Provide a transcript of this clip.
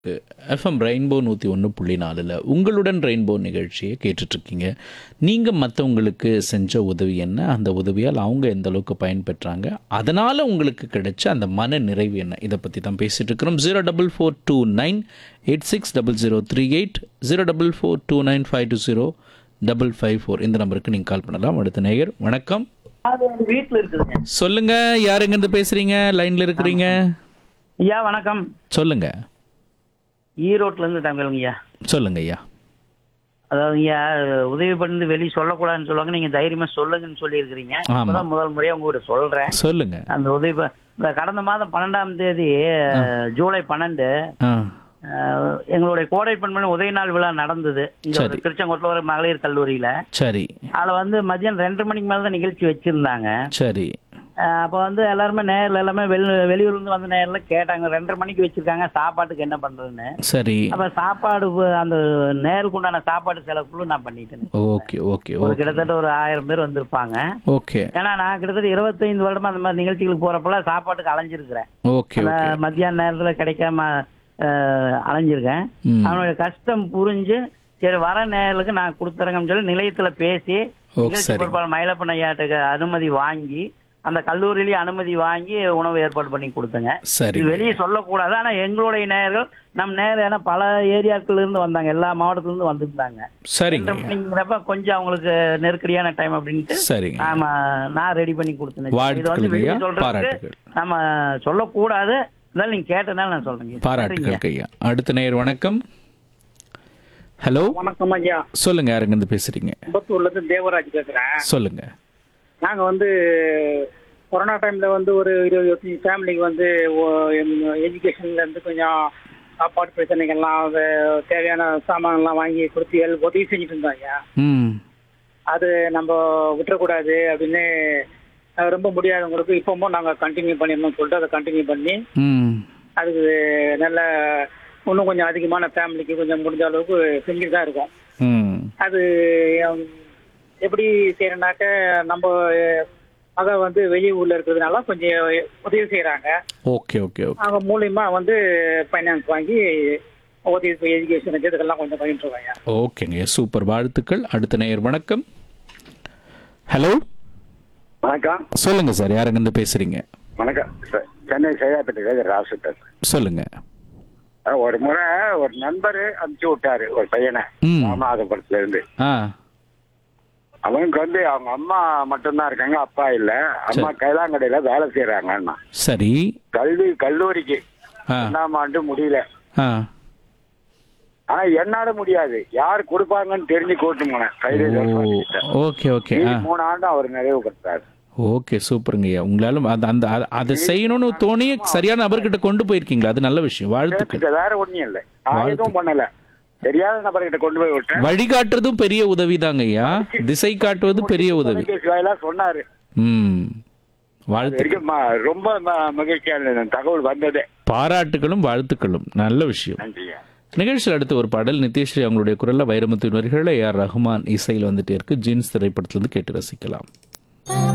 FM rainbow நூற்றி ஒன்று புள்ளி நாலில் உங்களுடன் ரெயின்போ நிகழ்ச்சியை கேட்டுட்ருக்கீங்க நீங்கள் மற்றவங்களுக்கு செஞ்ச உதவி என்ன அந்த உதவியால் அவங்க எந்த அளவுக்கு பயன்பெற்றாங்க அதனால் உங்களுக்கு கிடைச்ச அந்த மன நிறைவு என்ன இதை பற்றி தான் பேசிகிட்டு இருக்கிறோம் zero double four two nine eight six double zero three eight zero double four two nine five two zero double five four இந்த நம்பருக்கு நீங்கள் கால் பண்ணலாம் அடுத்த நேயர் வணக்கம் அது வந்து வீட்டுல இருக்குதுங்க சொல்லுங்கள் யார் எங்கேருந்து பேசுகிறீங்க லைனில் இருக்கிறீங்க ஐயா வணக்கம் சொல்லுங்கள் ஈரோட்ல இருந்து தமிழுங்க ஐயா சொல்லுங்க ஐயா அதாவது ஐயா உதவி பண்ணி வெளியே சொல்லக்கூடாதுன்னு சொல்லுவாங்க நீங்க தைரியமா சொல்லுங்கன்னு சொல்லி இருக்கிறீங்க ஆமா. முதல் முறையா உங்ககிட்ட சொல்றேன் சொல்லுங்க அந்த உதவி ப- இந்த கடந்த மாதம் பன்னெண்டாம் தேதி ஜூலை பன்னெண்டு ஆ அஹ், எங்களுடைய கோடை பெண்மணி உதய நாள் விழா நடந்தது இங்க ஒரு சரி. திருச்செங்கோட்டில் ஒரு மகளிர் கல்லூரியில சரி அதுல வந்து மதியம் ரெண்டரை மணிக்கு மேல தான் நிகழ்ச்சி வச்சிருந்தாங்க சரி அஹ், அப்ப வந்து எல்லாருமே நேர்ல எல்லாமே வெளி வெளியூர்ல இருந்து வந்த நேர்ல கேட்டாங்க ரெண்டரை மணிக்கு வச்சிருக்காங்க சாப்பாட்டுக்கு என்ன பண்றதுன்னு சரி அப்ப சாப்பாடு வ- அந்த நேருக்கு உண்டான சாப்பாடு செலவுக்குள்ள நான் பண்ணிட்டேன் ஓகே ஓகே ஒரு ஓகே கிட்டத்தட்ட ஒரு ஆயிரம் பேர் வந்திருப்பாங்க ஓகே ஏன்னா நான் கிட்டத்தட்ட இருபத்தைந்து வருடமா அந்த மாதிரி நிகழ்ச்சிகளுக்கு போறப்பெல்லாம் சாப்பாட்டுக்கு அலைஞ்சிருக்கிறேன் ஓகே அந்த ஓகே மத்தியான நேரத்துல கிடைக்காம அஹ், அலைஞ்சிருக்கேன் ம். அவனுடைய கஷ்டம் புரிஞ்சு சரி வர நேரத்துக்கு நான் கொடுத்துறேங்கன்னு சொல்லி நிலையத்துல பேசி ஓ, நிகழ்ச்சி சரி. பொறுப்பாளர் மயிலப்பன் ஐயாட்டுக்கு அனுமதி வாங்கி அந்த கல்லூரியிலேயே அனுமதி வாங்கி உணவு ஏற்பாடு பண்ணி கொடுத்தேங்க சரி இது வெளியே சொல்லக்கூடாது ஆனா எங்களுடைய நேயர்கள் நம் நேரம் ஏன்னா பல ஏரியாக்கள்ல இருந்து வந்தாங்க எல்லா மாவட்டத்துல இருந்து வந்திருந்தாங்க சரிங்க ரெண்டு மணிங்கிறப்ப கொஞ்சம் அவங்களுக்கு நெருக்கடியான டைம் அப்படின்ட்டு சரிங்க நாம நான் ரெடி பண்ணி கொடுத்தேன் இது வந்து வாழ்த்துக்கள் வெளியே ஐயா சொல்றதுக்கு பாராட்டுகள் நம்ம சொல்லக்கூடாது இருந்தாலும் நீங்க கேட்டனால நான் சொல்றேங்க பாராட்டுகள் ஐயா அடுத்த நேயர் வணக்கம் ஹலோ வணக்கம் ஐயா சொல்லுங்க யாருங்க இருந்து பேசுறீங்க கும்பத்தூர்ல இருந்து தேவராஜ் பேசுறேன் சொல்லுங்க நாங்க வந்து கொரோனா டைம்ல வந்து ஒரு இருபது இருபத்தஞ்சு ஃபேமிலிக்கு வந்து எஜுகேஷன்ல இருந்து கொஞ்சம் சாப்பாடு பிரச்சனைகள்லாம் அது தேவையான சாமான்லாம் வாங்கி கொடுத்து எல் உதவி செஞ்சுட்டு இருந்தோம் ஐயா ம் அது நம்ம விட்டுறக்கூடாது அப்படின்னு அஹ், ரொம்ப முடியாதவங்களுக்கு இப்பவும் நாங்கள் கண்டினியூ பண்ணிடணும்னு சொல்லிட்டு அதை கண்டினியூ பண்ணி ம் அதுக்கு நல்ல இன்னும் கொஞ்சம் அதிகமான ஃபேமிலிக்கு கொஞ்சம் முடிஞ்ச அளவுக்கு செஞ்சுட்டு தான் இருக்கோம் ம் அது ஹம், எப்படி செய்யறனாக்க நம்ம மக வந்து வெளியூர்ல இருக்கிறதுனால கொஞ்சம் உதவி செய்யறாங்க ஓகே ஓகே ஓகே அவங்க மூலியமா வந்து ஃபைனான்ஸ் வாங்கி உதவி எஜுகேஷனுக்கு இதுக்கெல்லாம் கொஞ்சம் பண்ணிட்டு இருக்காங்க ஓகேங்க சூப்பர் வாழ்த்துக்கள் அடுத்த நேயர் வணக்கம் ஹலோ வணக்கம் சொல்லுங்க சார் யாருங்க இருந்து பேசுறீங்க வணக்கம் சார் சென்னை சைதாப்பேட்டை ராசு பேசுறேன் சொல்லுங்க அஹ் ஒரு முறை ஒரு நண்பர் அனுப்பிச்சு விட்டாரு ஒரு பையனை ம். ராமநாதபுரத்துல இருந்து ஆ அவனுக்கு வந்து அவங்க அம்மா மட்டும்தான் இருக்காங்க அப்பா இல்ல அம்மா கைலாங்கடையில வேலை செய்யறாங்கன்னா சரி கல்வி கல்லூரிக்கு ஆ ஒன்றாம் ஆண்டு முடியல ஆ ஆனா என்னால முடியாது யார் கொடுப்பாங்கன்னு தெரிஞ்சு கூட்டு போனேன் கைது ஓகே ஓகே ஆ மூணு ஆண்டு அவர் நிறைவுபடுத்தாரு ஓகே சூப்பருங்க ஐயா உங்களால அந்த அந்த அத- அதை செய்யணும்னு தோணி சரியான நபர்கிட்ட கொண்டு போயிருக்கீங்களா அது நல்ல விஷயம் வாழ்த்துக்கள் இது வேற ஒண்ணும் இல்லை நான் எதுவும் பண்ணல தெரியாத நபர்கிட்ட கொண்டு போய் விட்டேன் வழிகாட்டுறதும் பெரிய உதவிதாங்க ஐயா திசை காட்டுவது பெரிய உதவி தொலைபேசி வாயிலா சொன்னாரு ம் அது வாழ்த்து வரைக்கும் ம- ரொம்ப ம- மகிழ்ச்சியா இருந்தது அந்த தகவல் வந்ததே பாராட்டுகளும் வாழ்த்துக்களும் நல்ல விஷயம் நன்றிங்க நிகழ்ச்சியில் அடுத்து ஒரு பாடல் நித்யஸ்ரீ அவங்களுடைய குரல்ல வைரமுத்து வரிகளை ஏஆர் ரஹ்மான் இசையில் வந்துட்டே இருக்கு ஜீன்ஸ் திரைப்படத்திலிருந்து கேட்டு ரசிக்கலாம்